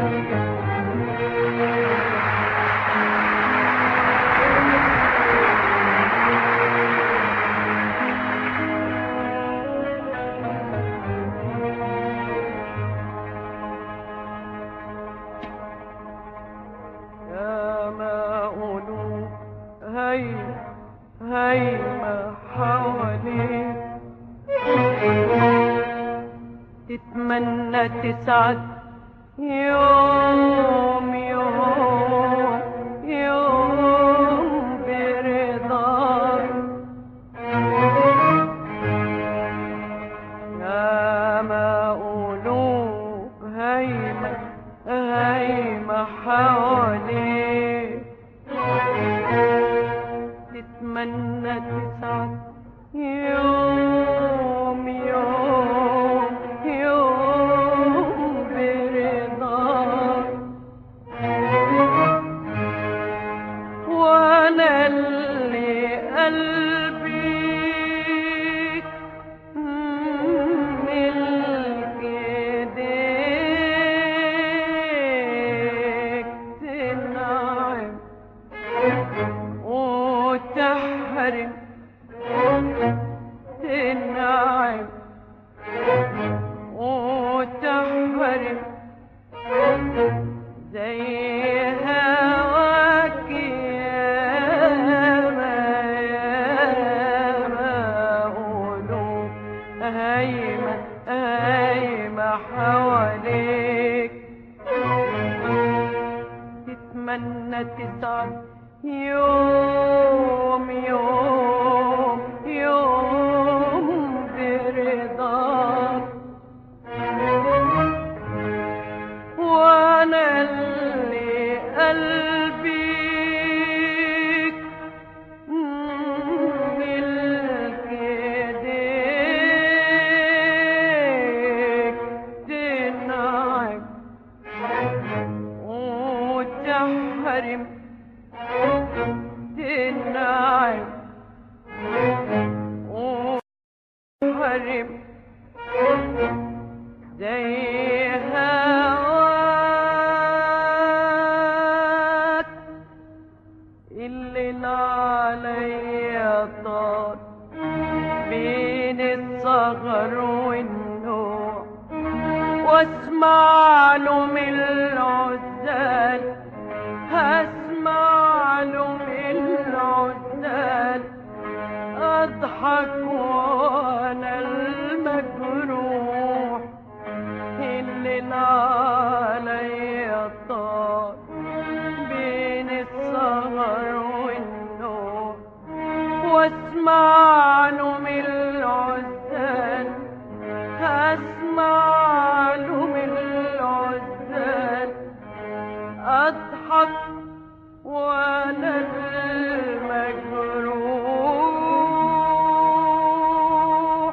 يا ما قلوب هي هيمة حواليك تتمنى تسعد يوم يوم يوم برضاك يا ما قلوب هيمة هيمة حواليك تتمنى تسعد يوم يوم يوم برضاك وانا اللي قلبي ملك ايديك تنعم وتحرم تنعم وتحرم زي هواك ياما ياما قلوب هايمة هايمة حواليك تتمنى تسعد يوم يوم يوم برضاك وانا اللي قلبي ملك ايديك تنعم وتحرم تنعم وتحرم زي هواك اللي عليا طار بين الصغر والنوع واسمع له من العزال هسمع له من العزال اضحك وانا المجروح اللي عليا طار بين السهر والنوم واسمع له من العزال هسمع له من العزال اضحك وانا المجروح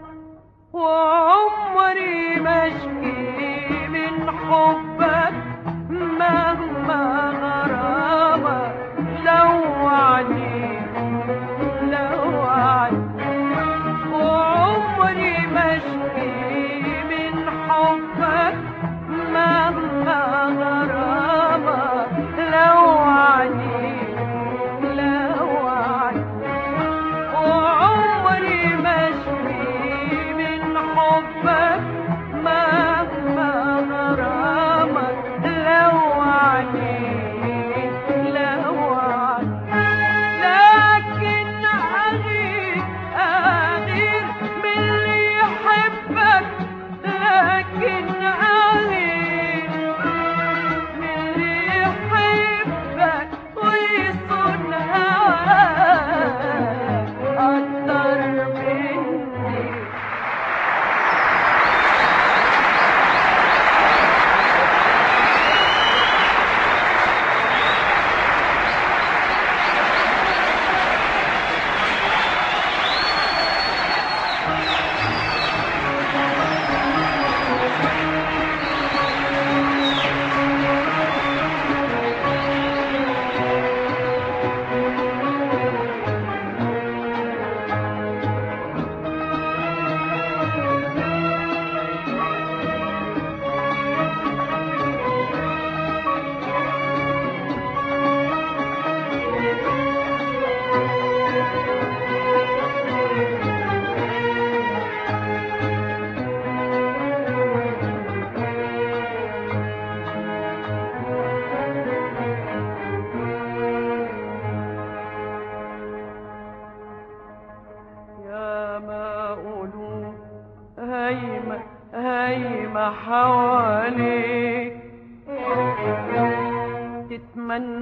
وعمري مشكي من حبك مهما غرامك لو عليك لو عليك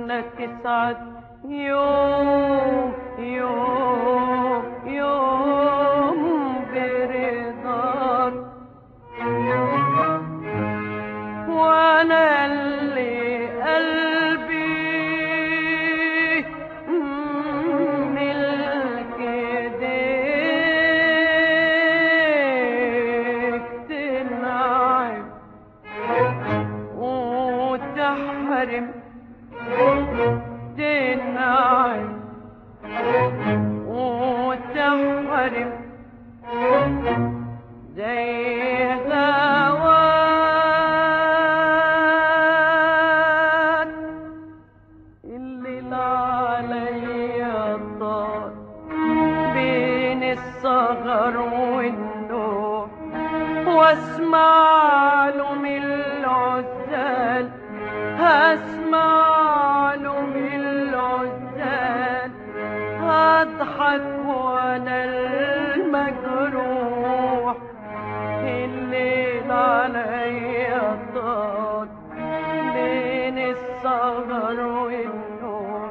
انك اسعد يوم يوم يوم برضاك وانا اللي قلبي ملك ايديك تنعم وتحرم تنعم وتحرم زي هواك الليل عليا طار بين السهر والنوم واسمع له من العزال هسمع له من العزال هضحك وانا المجروح الليل عليا طال بين السهر والنوم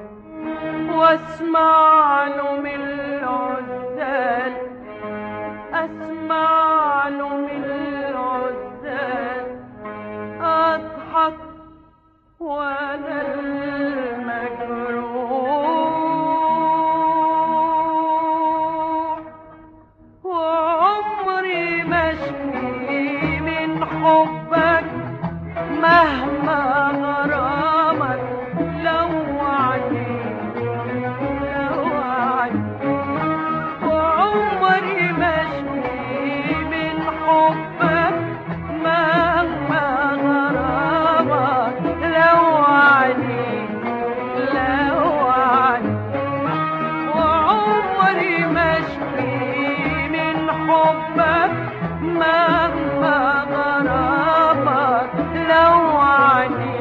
واسمع له من العزال اسمع له من العزال اضحك وانا المجروح وعمري ما اشكي من حبك مهما غرامك لو عني لو عني وعمري ما اشكي من حبك مهما غرامك لو عني لو عني وعمري ما اشكي من حبك مهما غرامك لو عني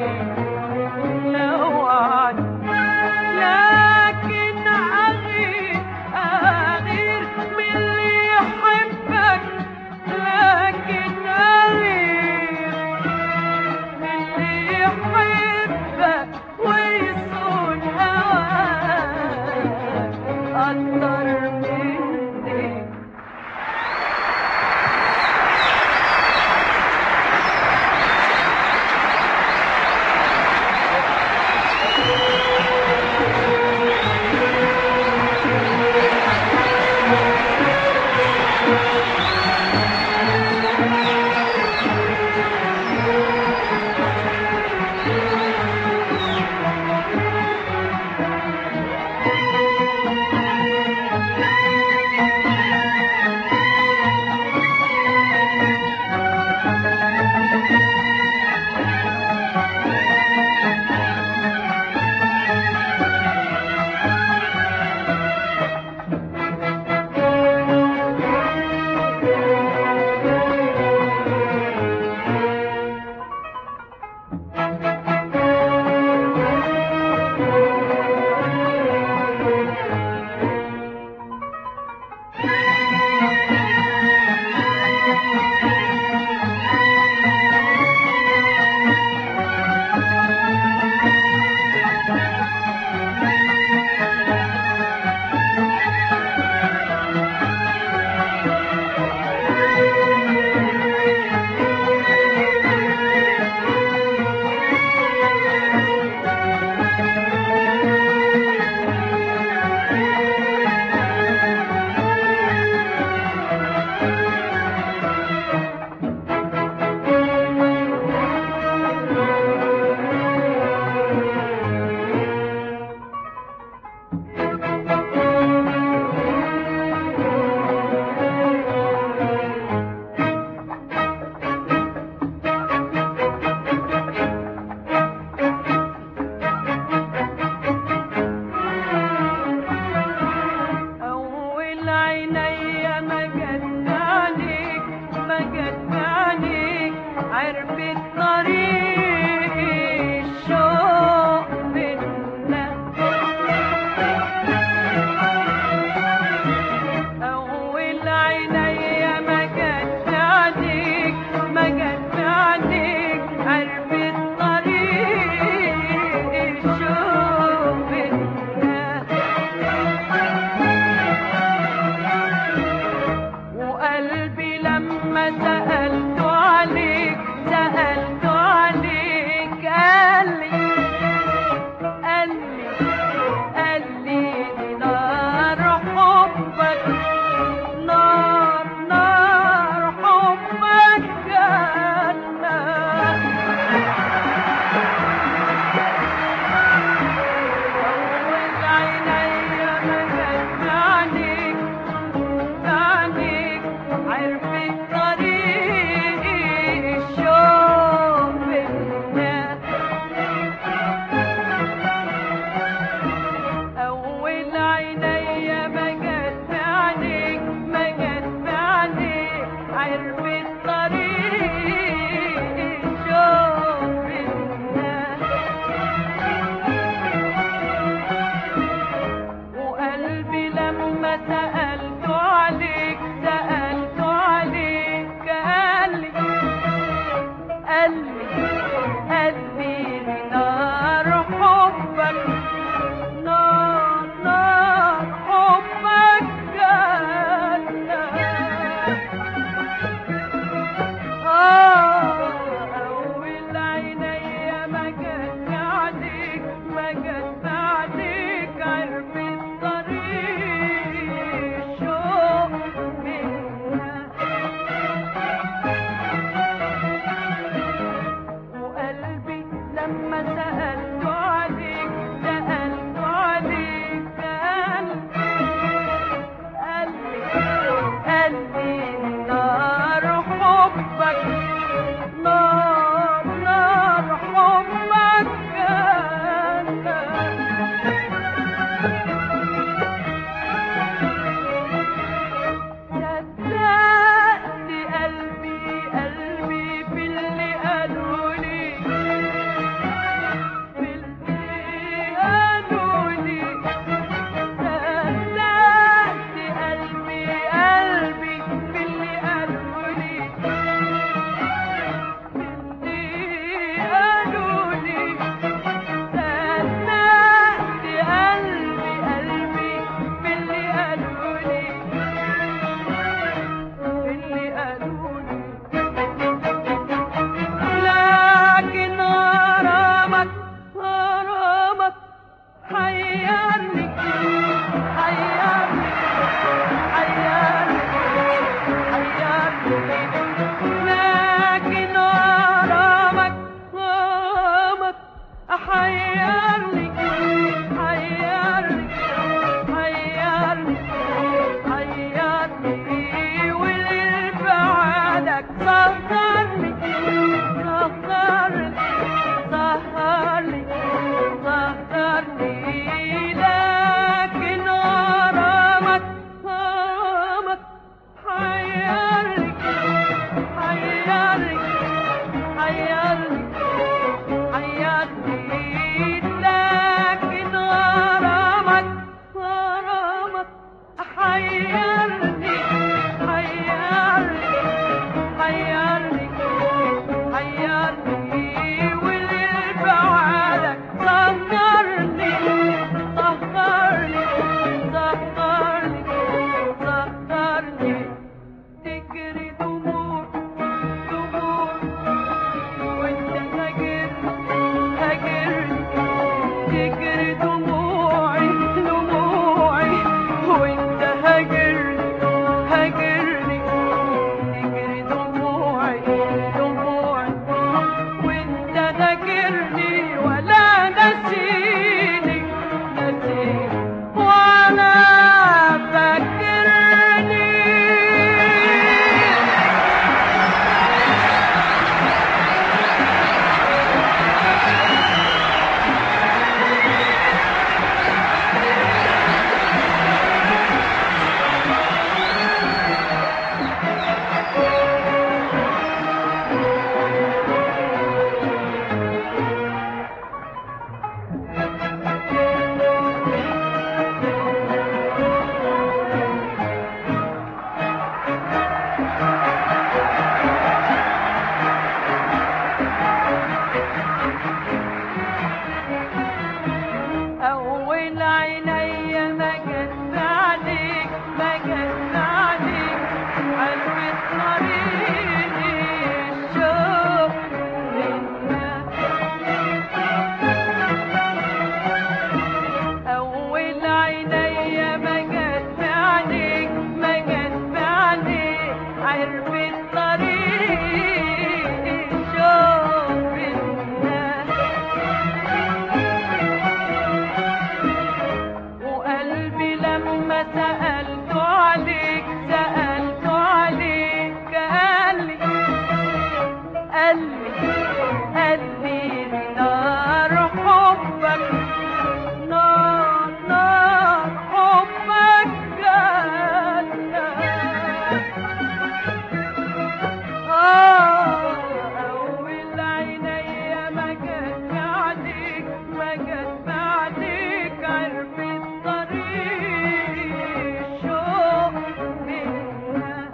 لما سألت عليك سألت عليك قال قال قال لي نار حبك نار نار حبك كان صدقت قلبي قلبي باللي قالوا لي باللي قالوا لي صدقت قلبي قلبي باللي قالوا لي باللي قالوا لي صدقت قلبي قلبي باللي قالوا لي اللي قالولي لكن غرامك غرامك حيرني حيرني حيرني حيرني لكن غرامك غرامك حيرني حيرني حيرني حيرني واللي بعدك سهرني سهرني سهرني سهرني لكن غرامك غرامك حيرني حيرني حيرني حيرني لكن غرامك غرامك حيرني حيرني حيرني حيرني واللي بعدك سهرني سهرني سهرني سهرني تجري دموع دموع وانت هاجر هاجرني تجري دموعي دموعي وانت هاجرني هاجرني تجري دموعي دموعي وانت هاجرني ولا نسيني نسيني ولا فاكرني أول عيني ما جت عليك ما جت عليك حلو طريق الشوق لنا أول عيني ما جت عليك ما جت عليك عرفت طريق الشوق لنا وقلبي لما سألت عليك سألت عليك قال لي قال لي قال لي نار حبك نار نار حبك جنة أول عيني ما جت عليك ما جت عليك عرفت طريق الشوق منا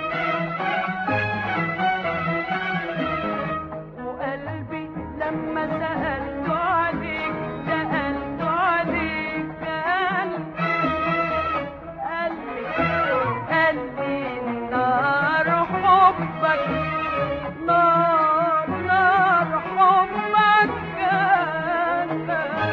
وقلبي لما سألت عليك سألت عليك قال قال لي قال لي نار حبك نار نار حبك كان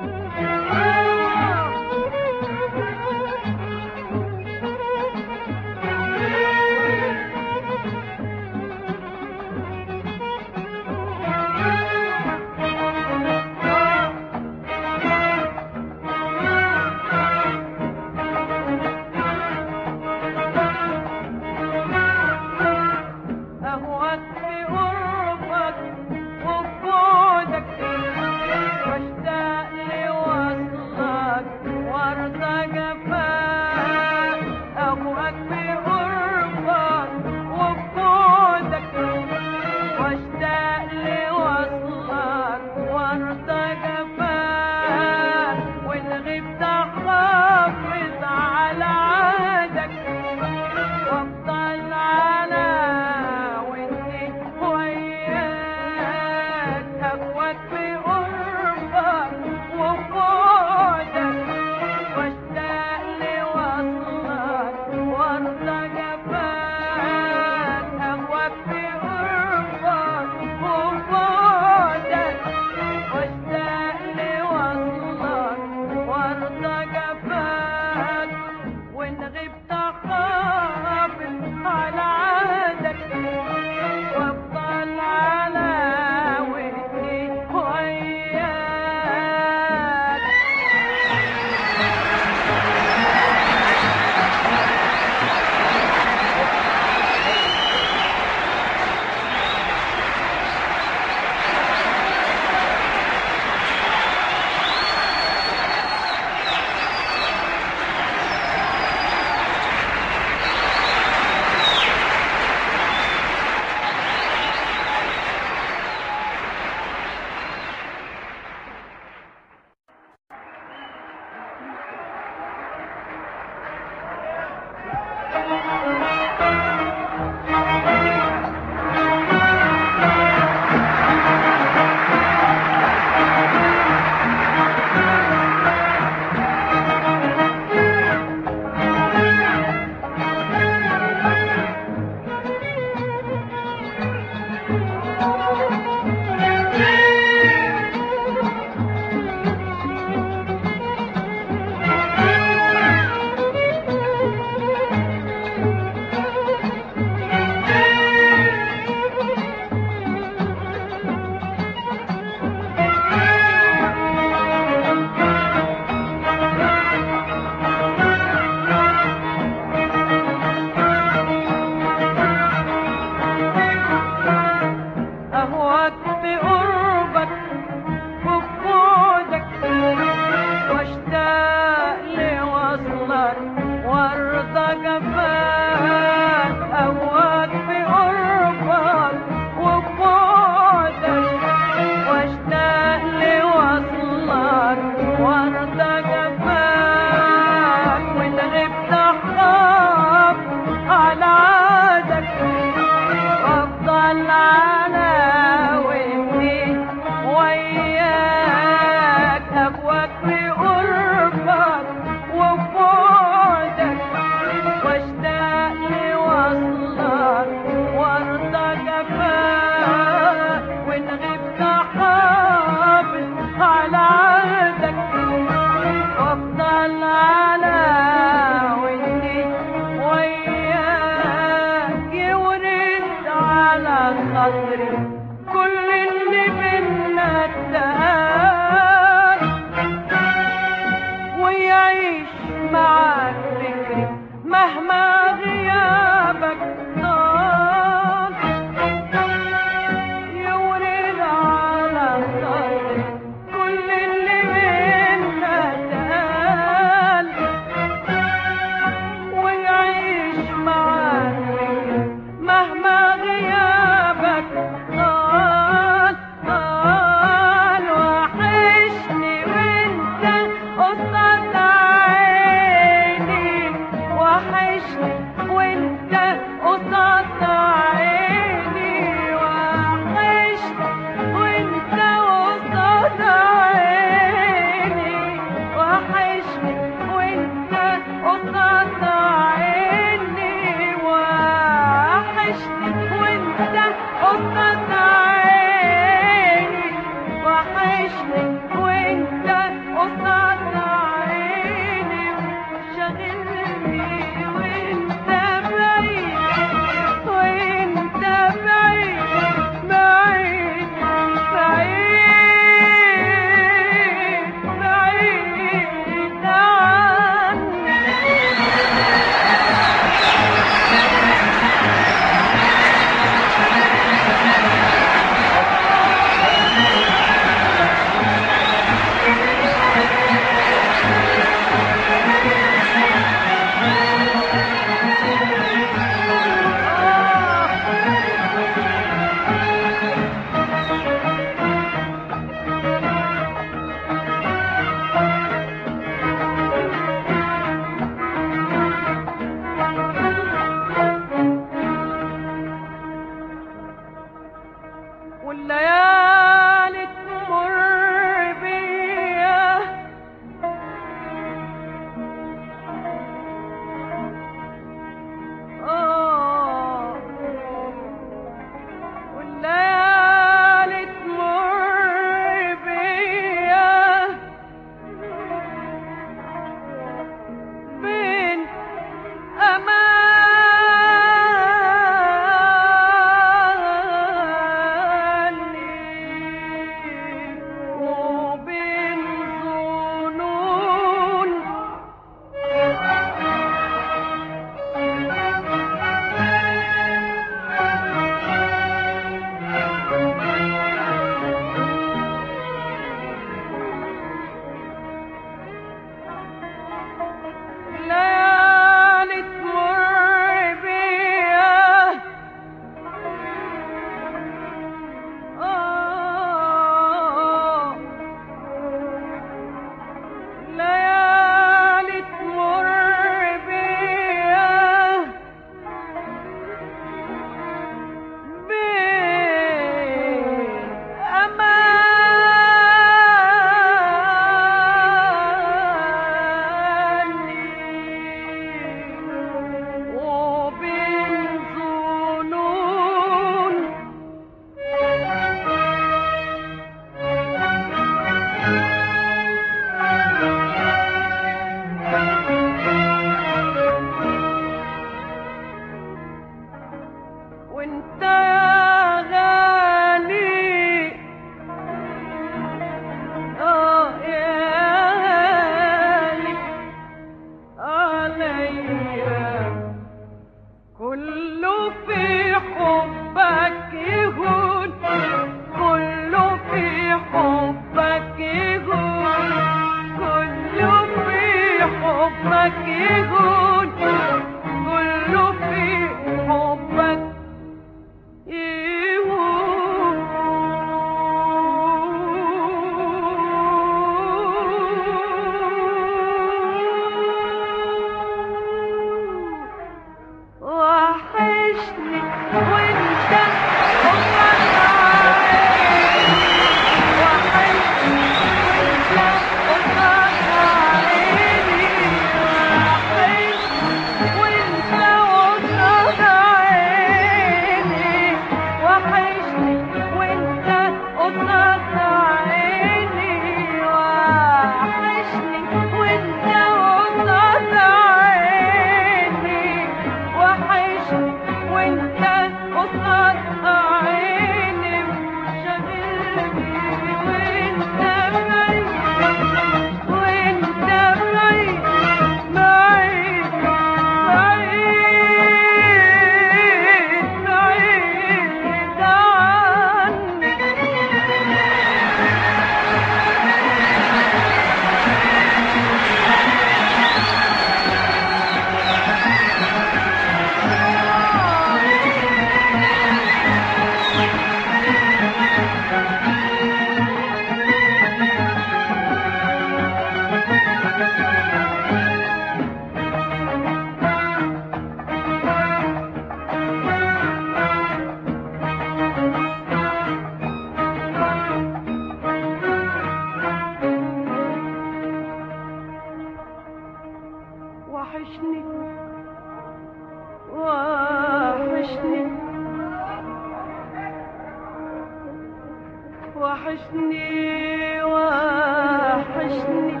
وحشني وحشني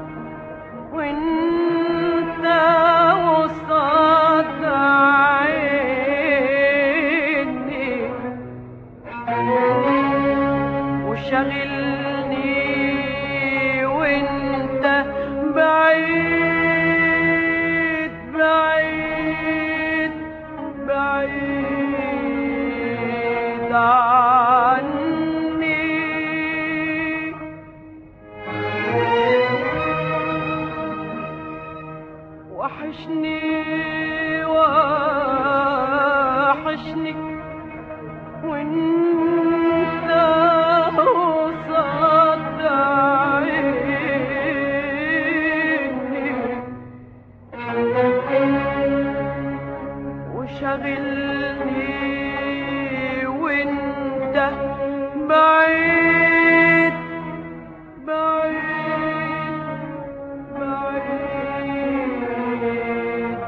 وانت وسط عيني وشغلني وانت بعيد بعيد بعيد عني وحشني وحشني وانت وسط عيني وشغلني وانت بعيد بعيد بعيد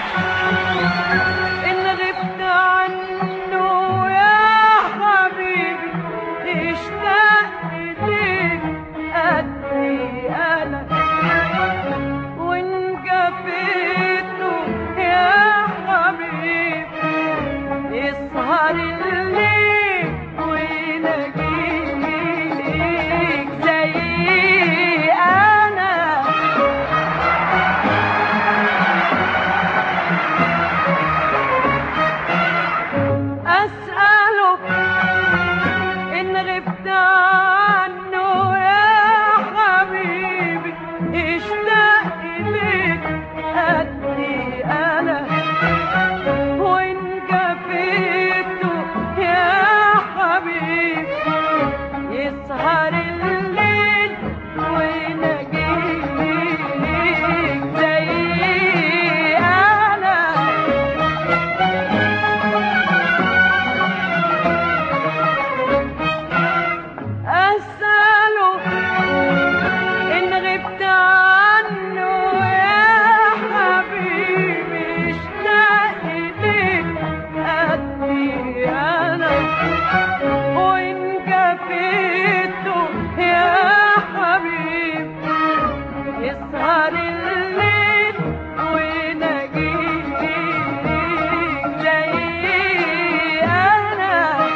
إن غبت عنه يا حبيبي اشتاق إليك قدي أنا وإن جفيته يا حبيبي يسهر الليل ويناديك زي أنا أسأله إن غبت عنه يا حبيبي اشتاق إليك قدي أنا وإن جفيته يا حبيبي يسهر الليل ويناديك زي أنا أسأله إن غبت عنه يا حبيبي اشتاق إليك قدي أنا وإن جفيته يا حبيبي يسهر الليل ويناديك زي أنا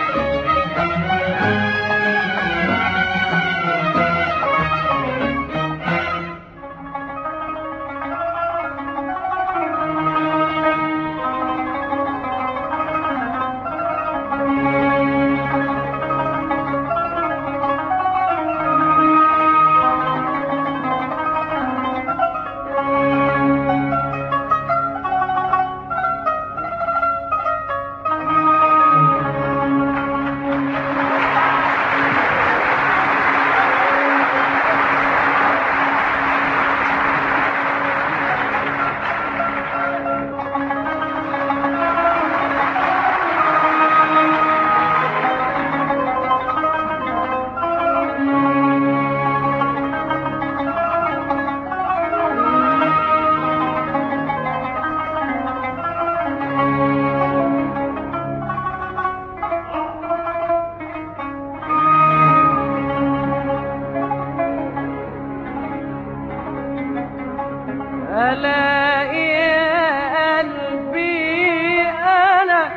ألاقي يا قلبي أنا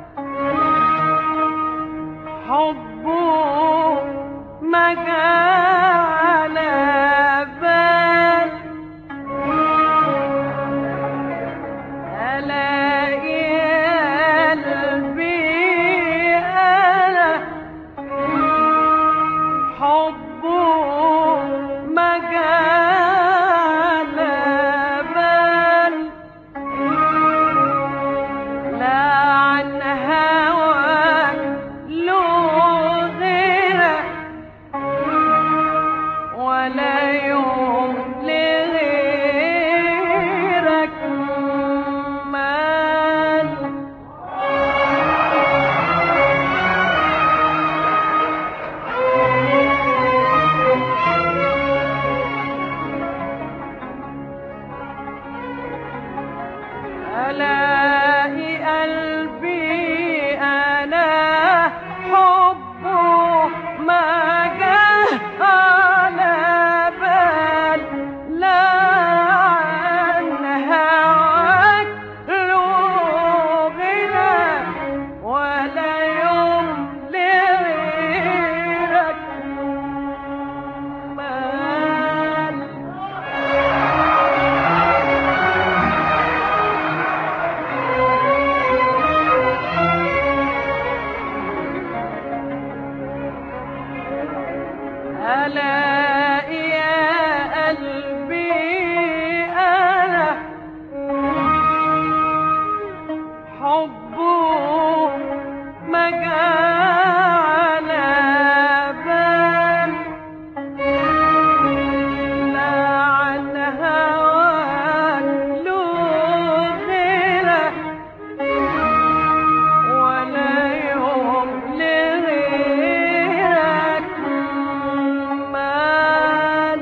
حبه ما على بال ألاقي يا قلبي أنا حبه ما على بال لا عن هواك له غيرك ولا يوم لغيرك مال ألاقي قلبي أنا حبه ما جه على بال لا عن هواك له غنى ولا يوم لغيرك مال ألاقي يا قلبي أنا حبه ما على بال لا عن هواك له غيرك ولا يوم لغيرك مال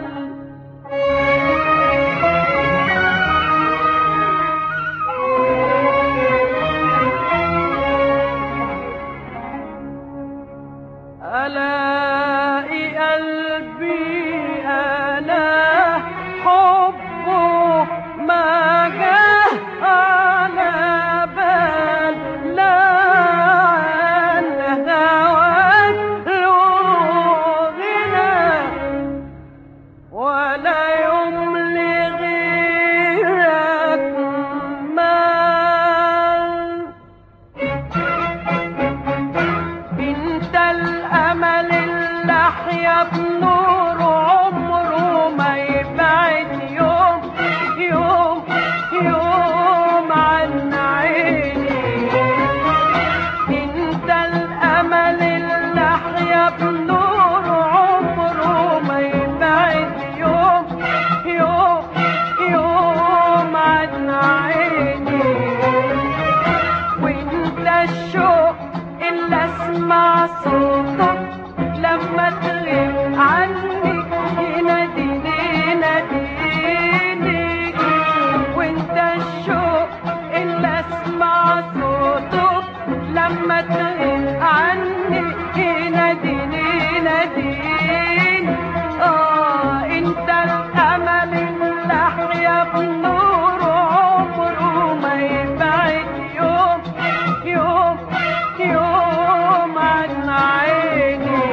لما تغيب عني يناديني ناديني اه انت الامل اللي احيا بنور عمره ما يبعد يوم يوم يوم عن عيني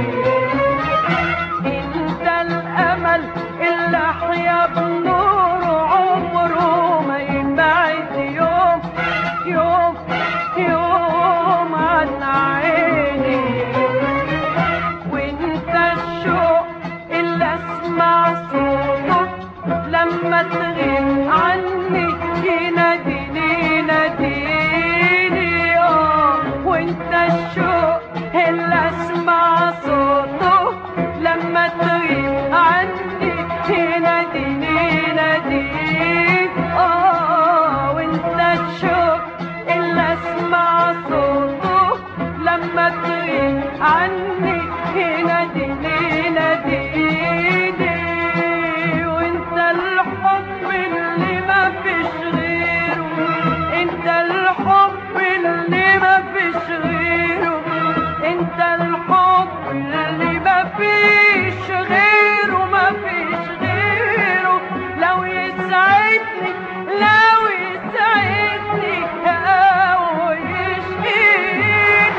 انت الامل اللي احيا بنور عمره ما يبعد يوم يوم يوم عن عيني وانت الشوق اللي اسمع صوته لما تغيب عني يناديني ناديني اه وانت الشوق اللي اسمع صوته لما تغيب عني يناديني ناديني اه وانت الشوق اللي اسمع صوته لما تغيب عني يناديني ناديني وانت الحب اللي ما فيش غيره انت الحب اللي ما فيش غيره انت الحب اللي ما فيش غيره ما فيش غيره لو يسعدني لو يسعدني او يشقيني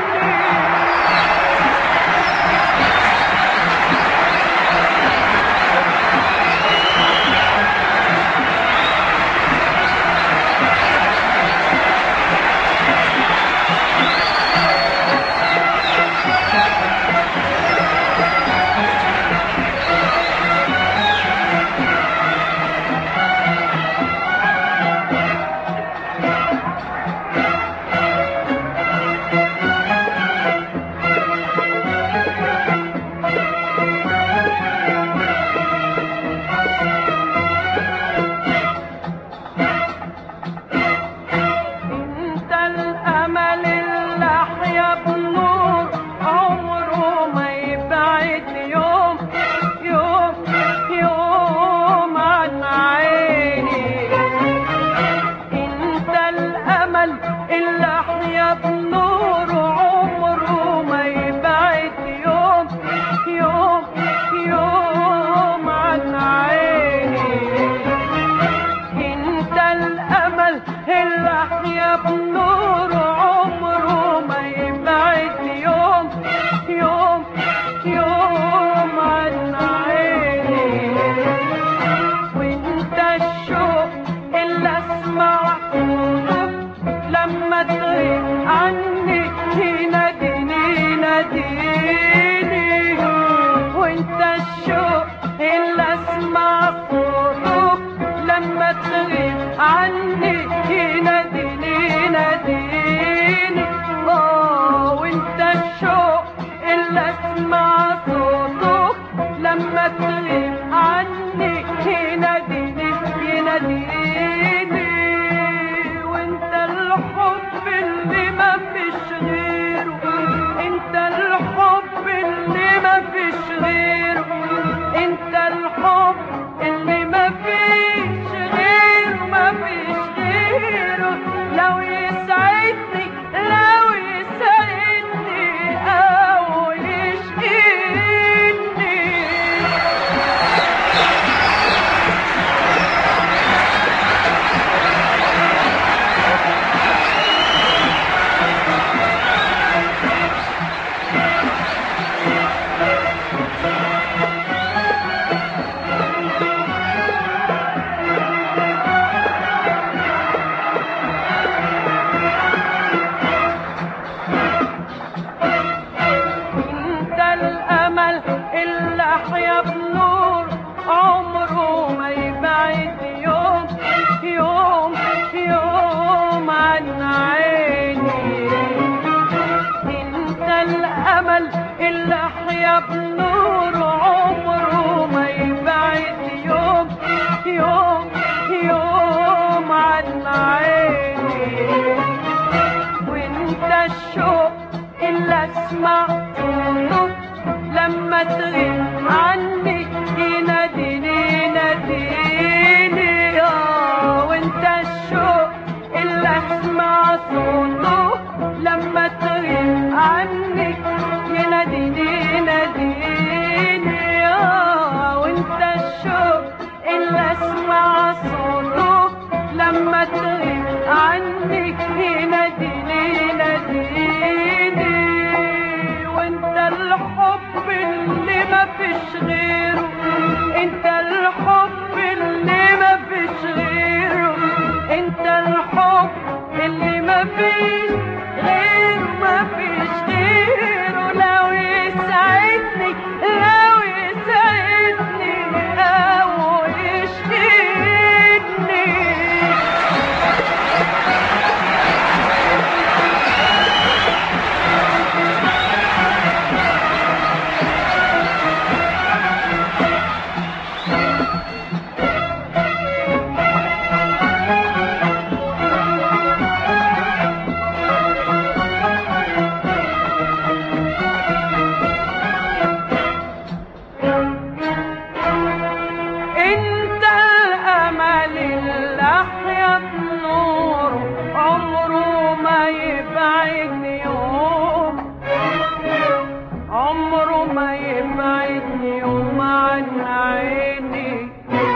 انت الامل اللي احيا بالنور عمره ما يبعد يوم يوم يوم عن عيني انت الامل اللي احيا بالنور عمره ما يبعد يوم يوم يوم عن عيني انت الامل اللي احيا بنور عمره ما يبعد يوم يوم يوم عن عيني وانت الشوق اللي اسمع صوته لما تغيب عني يناديني ناديني وانت الشوق اللي اسمع صوته لما تغيب عني يناديني ناديني اه وانت الشوق اللي اسمع صوته لما تغيب عني يناديني يناديني وانت الحب اللي ما فيش غيره انت الحب اللي ما فيش غيره انت الحب اللي ما فيش غيره ما فيش غيره لو يسعدني لو يسعدني او يشقيني انت الامل اللي احيا بنور عمره ما يبعد يوم يوم يوم عن عيني انت الامل اللي احيا بنور عمره ما يبعد يوم يوم يوم عن عيني وانت الشوق اللي اسمع صوته لما تغيب عني يناديني ناديني اه وانت الشوق اللي اسمع صوته لما تغيب عنك يناديني يناديني آه وانت الشوق اللي اسمع صوته لما تغيب عنك يناديني يناديني وانت الحب اللي ما فيش غيره انت الحب اللي ما فيش غيره انت الحب اللي ما فيش غيره ما فيش غيره لو يسعدني لو يسعدني او يشغلني انت الامل اللي احيا بنور عمره ما يبعد يوم عمره ما يبعد يوم عن عيني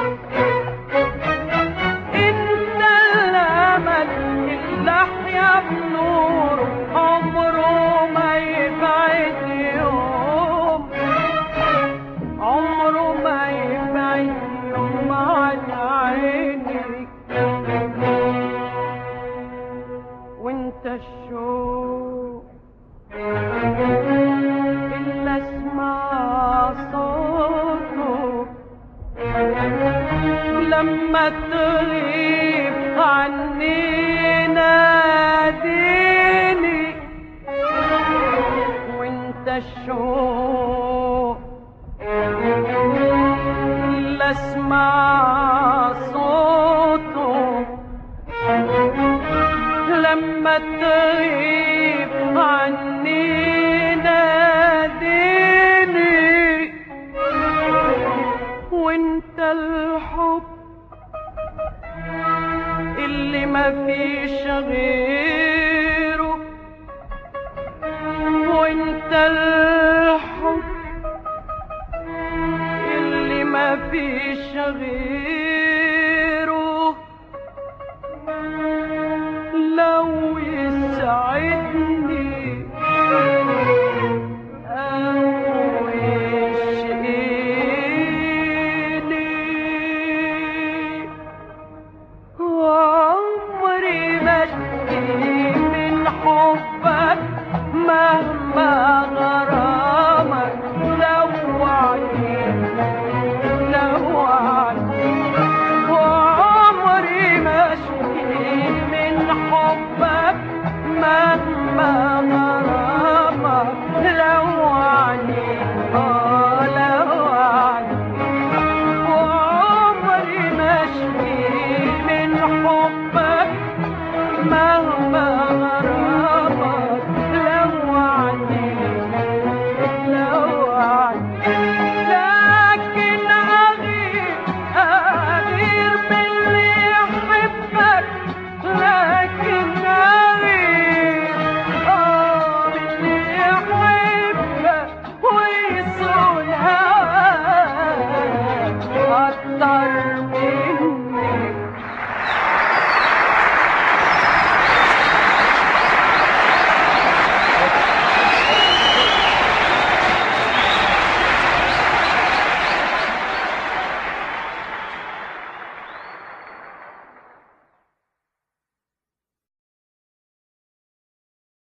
انت الامل اللي احيا بنور عمره ما يبعد يوم عمره ما يبعد يوم عن عيني وانت الشوق اللي اسمع صوته لما تغيب عني ناديني وانت الشوق اللي اسمع صوته لما تغيب عني ناديني وانت الحب اللي ما فيش غيره وانت الحب اللي ما فيش غيره لو يسعدني أو يشقيني وعمري ما اشتكي من حبك مهما غرامك لو عني لو عني وعمري ما اشتكي من حبك مهما غرامك لو عني اه لو عني وعمري ما اشكي من حبك مهما